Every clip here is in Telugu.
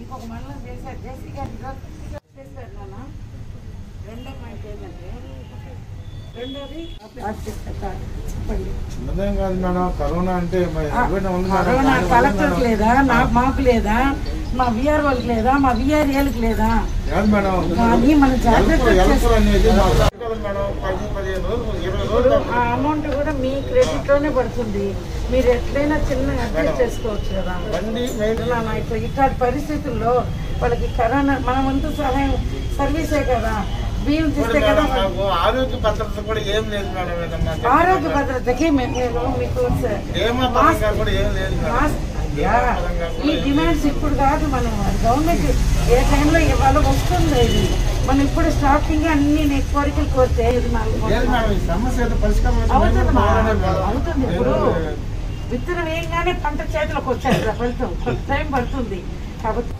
ఇంకొక మండలం చేశారు జేసీ గారి చేశారు నాన్న రెండో పాయింట్ ఏంటంటే రెండోది ప్లాస్టిక్ కార్డు. చెప్పండి చిన్నదేం కాదు మేడం కరోనా అంటే మరి ఆ, ఎవరైనా ఉంది మేడం. కరోనా దాని వల్ల కలెక్టర్కి మేడం. లేదా నా- మాకు లేదా మా విఆర్ఓకి లేదా మా విఆర్ఏలకు లేదా కాదు మేడం కానీ మనం జాగ్రత్త ఎలుకలు- ఎలుకలు చేసి- అనేది మాకు తగ్గదు మేడం పది పదిహేను రోజులు ఇరవై రోజులు ఇప్పుడు ఆ అమౌంట్ కూడా మీ క్రెడిట్ లోనే పడుతుంది మీరు ఎట్లయినా చిన్న అడ్జస్ట్ చేసుకోవచ్చు కదా బండి మెయిన్ నాన్న ఇప్పుడు ఇట్లాంటి పరిస్థితుల్లో వాళ్ళకి కరోనా మన వంతు సహాయం సర్వీసే కదా బియ్యం ఇప్పుడు తీస్తే కదా మేడం మాకు ఆరోగ్య భద్రత కూడా ఏం లేదు మేడం ఏదన్నా ఆరోగ్య భద్రతకి మే- నేను మీకు స- ఏమా పరంగా కూడా ఏం లేదు మేడం మాస్- యా, ఈ డిమాండ్స్ ఇప్పుడు కాదు మనం గవర్నమెంట్ ఏ టైంలో ఇవాళ వస్తుంది ఇది మనం ఇప్పుడు స్టార్టింగ్ అన్ని నీ కోరికలు కోరితే ఇది నాలుగు లేదు కోట్లు. మేడం ఈ సమస్య ఏదో పరిష్కారం అయితే అవుతుంది మేము మా- బాగానే మేడం. అవుతుంది ఇప్పుడు నేను- విత్తనం వేయగానే పంట చేతిలోకి వచ్చేది ఫలితం కొంత టైం పడుతుంది కాబట్టి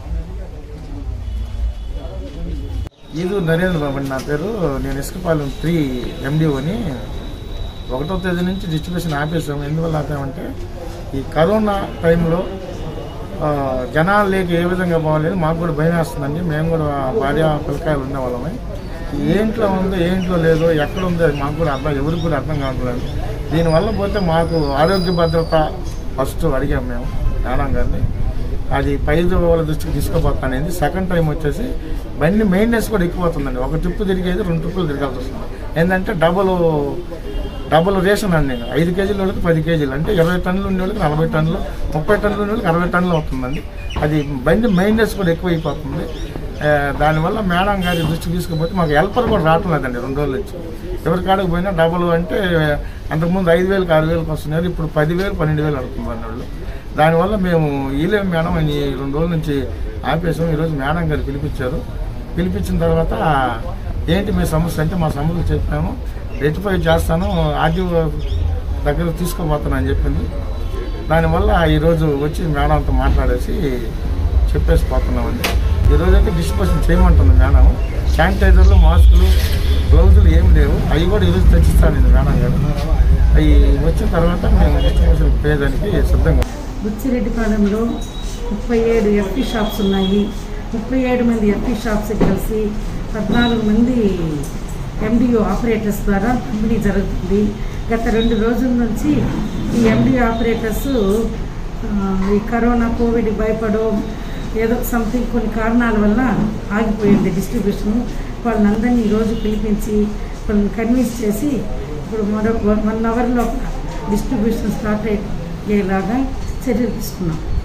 ఇది నరేంద్ర బాబు అండి నా పేరు నేను ఇసుకపాలెం త్రీ ఎండిఓని ఒకటో తేదీ నుంచి డిస్ట్రిబ్యూషన్ ఆపేసాము ఎందువల్ల ఆపామంటే ఈ కరోనా టైంలో ఆ, జనాలు లేక ఏ విధంగా బాగలేదు మాకు కూడా భయం వేస్తుందండి మేము కూడా భార్య పిల్లకాయలు ఉండే వాళ్ళమే ఏంట్లో ఉందో ఏంట్లో లేదో ఎక్కడ ఉందో అది మాకు కూడా అర్థం ఎవరికి కూడా అర్థం కావట్లేదు దీనివల్ల పోతే మాకు ఆరోగ్య భద్రత ఫస్ట్ అడిగాం మేము మేడం గారిని అది పైదు వాళ్ళ దృష్టికి తీసుకుపోతానేది సెకండ్ టైం వచ్చేసి బండి మెయింటెనెన్స్ కూడా ఎక్కువ అవుతుందండి ఒక ట్రిప్ తిరిగేది రెండు ట్రిప్పులు తిరగాల్సి వస్తుంది ఏంటంటే డబుల్ డబుల్ రేషన్ అండి ఐదు కేజీల వాళ్ళకి పది కేజీలు అంటే ఇరవై టన్నులు ఉండే వాళ్ళకి నలభై టన్నులు ముప్పై టన్నులు ఉండే వాళ్ళకి అరవై టన్నులు అవుతుందండి అది బండి మెయింటెనెన్స్ కూడా ఎక్కువ అయిపోతుంది ఆ, దానివల్ల మేడం గారి దృష్టికి తీసుకుపోతే మాకు హెల్పర్ కూడా రావటం లేదండి రెండు రోజులు వచ్చి ఎవరి కాడికి పోయినా డబుల్ అంటే అంతకుముందు ఐదు వేలకు ఆరు వేలకు వస్తున్నారు ఇప్పుడు పదివేలు పన్నెండు వేలు అడుగుతున్నారు వాళ్ళు దానివల్ల మేము ఈలేం మేడం అని రెండు రోజుల నుంచి ఆపేసాం ఈరోజు మేడం గారు పిలిపించారు పిలిపించిన తర్వాత ఏంటి మీ సమస్య అంటే మా సమస్య చెప్పాము రెటిఫై చేస్తాను ఆర్టీఓ దగ్గర తీసుకోబోతాను అని చెప్పింది దానివల్ల ఈరోజు వచ్చి మేడంతో మాట్లాడేసి చెప్పేసి పోతున్నామండి ఈరోజు అయితే డిస్పోజన్ చేయమంటుంది మేడం శానిటైజర్లు మాస్కులు గ్లౌజులు ఏమి లేవు అవి కూడా ఈరోజు తెచ్చిస్తానండి మేడం గారు అవి వచ్చిన తర్వాత మేము డిస్ట్రిబ్యూషన్ పోయేదానికి సిద్ధంగా బుచ్చిరెడ్డిపాలెంలో ముప్పై ఏడు ఎఫ్పీ షాప్స్ ఉన్నాయి ముప్పై ఏడు మంది ఎఫ్పీ షాప్స్ కలిసి పద్నాలుగు మంది ఎండిఓ ఆపరేటర్స్ ద్వారా పంపిణీ జరుగుతుంది గత రెండు రోజుల నుంచి ఈ ఎండిఓ ఆపరేటర్స్ ఈ కరోనా కోవిడ్ భయపడో ఏదో సంథింగ్ కొన్ని కారణాల వల్ల ఆగిపోయింది డిస్ట్రిబ్యూషన్ వాళ్ళని అందరినీ ఈరోజు పిలిపించి వాళ్ళని కన్విన్స్ చేసి ఇప్పుడు మరో వన్ అవర్లో డిస్ట్రిబ్యూషన్ స్టార్ట్ అయ్యేలాగా చర్యలు తీసుకున్నాం